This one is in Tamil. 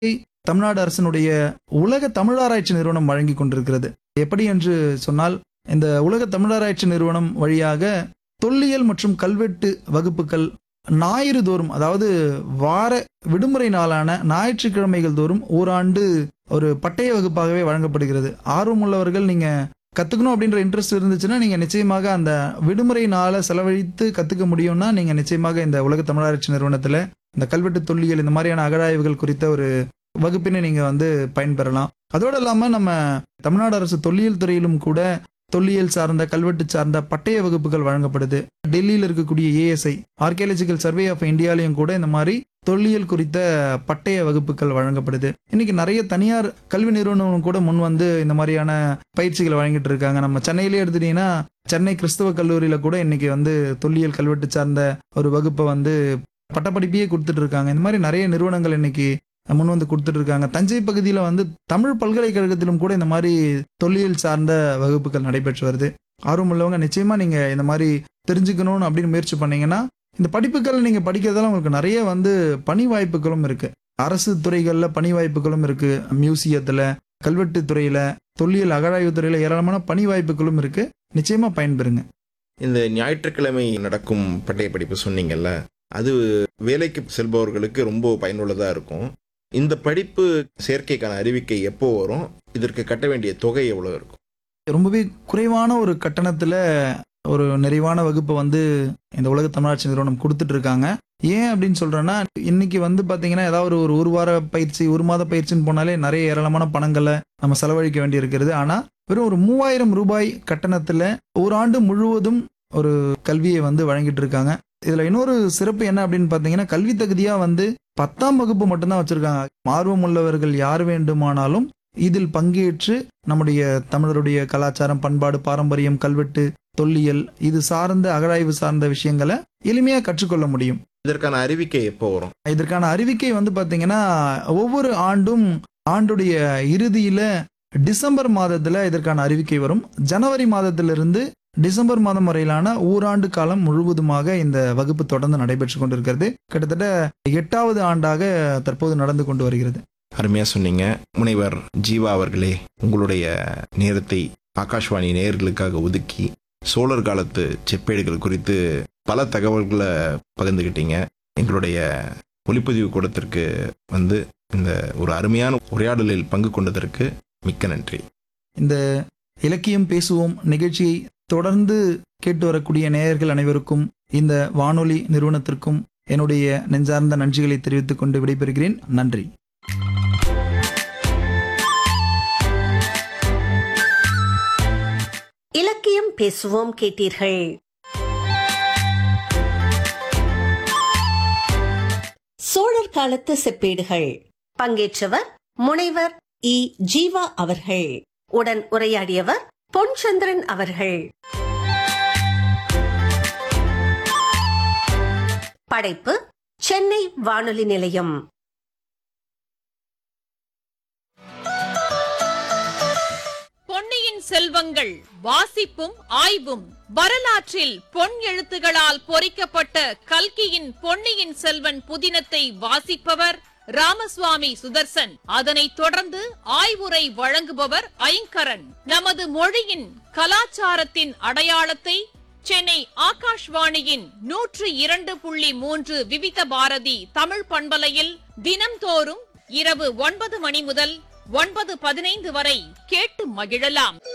தமிழ்நாடு அரசினுடைய உலக தமிழாராய்ச்சி நிறுவனம் வழங்கி கொண்டிருக்கிறது எப்படி என்று சொன்னால் இந்த உலக தமிழாராய்ச்சி நிறுவனம் வழியாக தொல்லியல் மற்றும் கல்வெட்டு வகுப்புகள் ஞாயிறு தோறும் அதாவது வார விடுமுறை நாளான ஞாயிற்றுக்கிழமைகள் தோறும் ஓராண்டு ஒரு பட்டய வகுப்பாகவே வழங்கப்படுகிறது ஆர்வமுள்ளவர்கள் நீங்க கத்துக்கணும் அப்படின்ற இன்ட்ரெஸ்ட் இருந்துச்சுன்னா நீங்க நிச்சயமாக அந்த விடுமுறை நாளை செலவழித்து கத்துக்க முடியும்னா நீங்க நிச்சயமாக இந்த உலக தமிழாராய்ச்சி நிறுவனத்துல இந்த கல்வெட்டு தொல்லியல் இந்த மாதிரியான அகழாய்வுகள் குறித்த ஒரு வகுப்பினை நீங்க வந்து பயன்பெறலாம் அதோடு இல்லாம நம்ம தமிழ்நாடு அரசு தொல்லியல் துறையிலும் கூட தொல்லியல் சார்ந்த கல்வெட்டு சார்ந்த பட்டய வகுப்புகள் வழங்கப்படுது டெல்லியில் இருக்கக்கூடிய ஏஎஸ்ஐ ஆர்கியாலஜிக்கல் சர்வே ஆஃப் இந்தியாலையும் கூட இந்த மாதிரி தொல்லியல் குறித்த பட்டய வகுப்புகள் வழங்கப்படுது இன்னைக்கு நிறைய தனியார் கல்வி நிறுவனங்களும் கூட முன் வந்து இந்த மாதிரியான பயிற்சிகளை வழங்கிட்டு இருக்காங்க நம்ம சென்னையிலே எடுத்துட்டீங்கன்னா சென்னை கிறிஸ்தவ கல்லூரியில கூட இன்னைக்கு வந்து தொல்லியல் கல்வெட்டு சார்ந்த ஒரு வகுப்பை வந்து பட்டப்படிப்பையே கொடுத்துட்டு இருக்காங்க இந்த மாதிரி நிறைய நிறுவனங்கள் இன்னைக்கு முன் வந்து கொடுத்துட்டு இருக்காங்க தஞ்சை பகுதியில் வந்து தமிழ் பல்கலைக்கழகத்திலும் கூட இந்த மாதிரி தொல்லியல் சார்ந்த வகுப்புகள் நடைபெற்று வருது ஆர்வம் உள்ளவங்க நிச்சயமா நீங்க இந்த மாதிரி தெரிஞ்சுக்கணும்னு அப்படின்னு முயற்சி பண்ணீங்கன்னா இந்த படிப்புகள் நீங்க படிக்கிறதால உங்களுக்கு நிறைய வந்து பணி வாய்ப்புகளும் இருக்கு அரசு துறைகள்ல பணி வாய்ப்புகளும் இருக்கு மியூசியத்துல கல்வெட்டு துறையில தொல்லியல் அகழாய்வு துறையில ஏராளமான பணி வாய்ப்புகளும் இருக்கு நிச்சயமா பயன்பெறுங்க இந்த ஞாயிற்றுக்கிழமை நடக்கும் பட்டய படிப்பு சொன்னீங்கல்ல அது வேலைக்கு செல்பவர்களுக்கு ரொம்ப பயனுள்ளதாக இருக்கும் இந்த படிப்பு சேர்க்கைக்கான அறிவிக்கை எப்போ வரும் இதற்கு கட்ட வேண்டிய தொகை எவ்வளோ இருக்கும் ரொம்பவே குறைவான ஒரு கட்டணத்துல ஒரு நிறைவான வகுப்பை வந்து இந்த உலக தமிழாட்சி நிறுவனம் கொடுத்துட்டு இருக்காங்க ஏன் அப்படின்னு சொல்றேன்னா இன்னைக்கு வந்து பாத்தீங்கன்னா ஏதாவது ஒரு ஒரு ஒரு வார பயிற்சி ஒரு மாத பயிற்சின்னு போனாலே நிறைய ஏராளமான பணங்களை நம்ம செலவழிக்க வேண்டி இருக்கிறது ஆனா வெறும் ஒரு மூவாயிரம் ரூபாய் கட்டணத்துல ஒரு ஆண்டு முழுவதும் ஒரு கல்வியை வந்து வழங்கிட்டு இருக்காங்க இதுல இன்னொரு சிறப்பு என்ன அப்படின்னு பாத்தீங்கன்னா கல்வி தகுதியா வந்து பத்தாம் வகுப்பு மட்டும்தான் வச்சிருக்காங்க ஆர்வம் உள்ளவர்கள் யார் வேண்டுமானாலும் இதில் பங்கேற்று நம்முடைய தமிழருடைய கலாச்சாரம் பண்பாடு பாரம்பரியம் கல்வெட்டு தொல்லியல் இது சார்ந்த அகழாய்வு சார்ந்த விஷயங்களை எளிமையா கற்றுக்கொள்ள முடியும் இதற்கான அறிவிக்கை எப்போ வரும் இதற்கான அறிவிக்கை வந்து பாத்தீங்கன்னா ஒவ்வொரு ஆண்டும் ஆண்டுடைய இறுதியில டிசம்பர் மாதத்துல இதற்கான அறிவிக்கை வரும் ஜனவரி மாதத்திலிருந்து டிசம்பர் மாதம் வரையிலான ஓராண்டு காலம் முழுவதுமாக இந்த வகுப்பு தொடர்ந்து நடைபெற்று கொண்டிருக்கிறது கிட்டத்தட்ட எட்டாவது ஆண்டாக தற்போது நடந்து கொண்டு வருகிறது அருமையாக சொன்னீங்க முனைவர் ஜீவா அவர்களே உங்களுடைய நேரத்தை ஆகாஷ்வாணி நேயர்களுக்காக ஒதுக்கி சோழர் காலத்து செப்பேடுகள் குறித்து பல தகவல்களை பகிர்ந்துக்கிட்டீங்க எங்களுடைய ஒளிப்பதிவு கூடத்திற்கு வந்து இந்த ஒரு அருமையான உரையாடலில் பங்கு கொண்டதற்கு மிக்க நன்றி இந்த இலக்கியம் பேசுவோம் நிகழ்ச்சியை தொடர்ந்து கேட்டு வரக்கூடிய நேயர்கள் அனைவருக்கும் இந்த வானொலி நிறுவனத்திற்கும் என்னுடைய நெஞ்சார்ந்த நன்றிகளை தெரிவித்துக் கொண்டு விடைபெறுகிறேன் நன்றி இலக்கியம் பேசுவோம் கேட்டீர்கள் சோழர் காலத்து செப்பேடுகள் பங்கேற்றவர் முனைவர் இ ஜீவா அவர்கள் உடன் உரையாடியவர் பொன்சந்திரன் அவர்கள் படைப்பு சென்னை வானொலி நிலையம் பொன்னியின் செல்வங்கள் வாசிப்பும் ஆய்வும் வரலாற்றில் பொன் எழுத்துகளால் பொறிக்கப்பட்ட கல்கியின் பொன்னியின் செல்வன் புதினத்தை வாசிப்பவர் ராமசுவாமி சுதர்சன் அதனைத் தொடர்ந்து ஆய்வுரை வழங்குபவர் ஐங்கரன் நமது மொழியின் கலாச்சாரத்தின் அடையாளத்தை சென்னை ஆகாஷ்வாணியின் நூற்று இரண்டு புள்ளி மூன்று விவித பாரதி தமிழ் பண்பலையில் தினம்தோறும் இரவு ஒன்பது மணி முதல் ஒன்பது பதினைந்து வரை கேட்டு மகிழலாம்